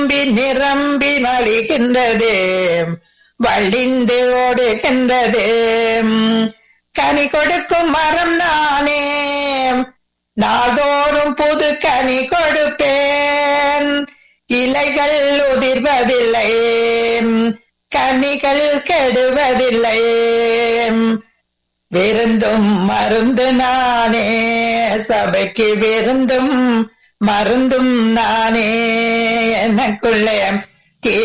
நிரம்பி நிரம்பி வழிகின்றது வழிந்து ஓடுகின்றது கனி கொடுக்கும் மரம் நானே நாள்தோறும் புது கனி கொடுப்பேன் இலைகள் உதிர்வதில்லை கனிகள் கெடுவதில்லை விருந்தும் மருந்து நானே சபைக்கு விருந்தும் மருந்தும் நானே எனக்குள்ளே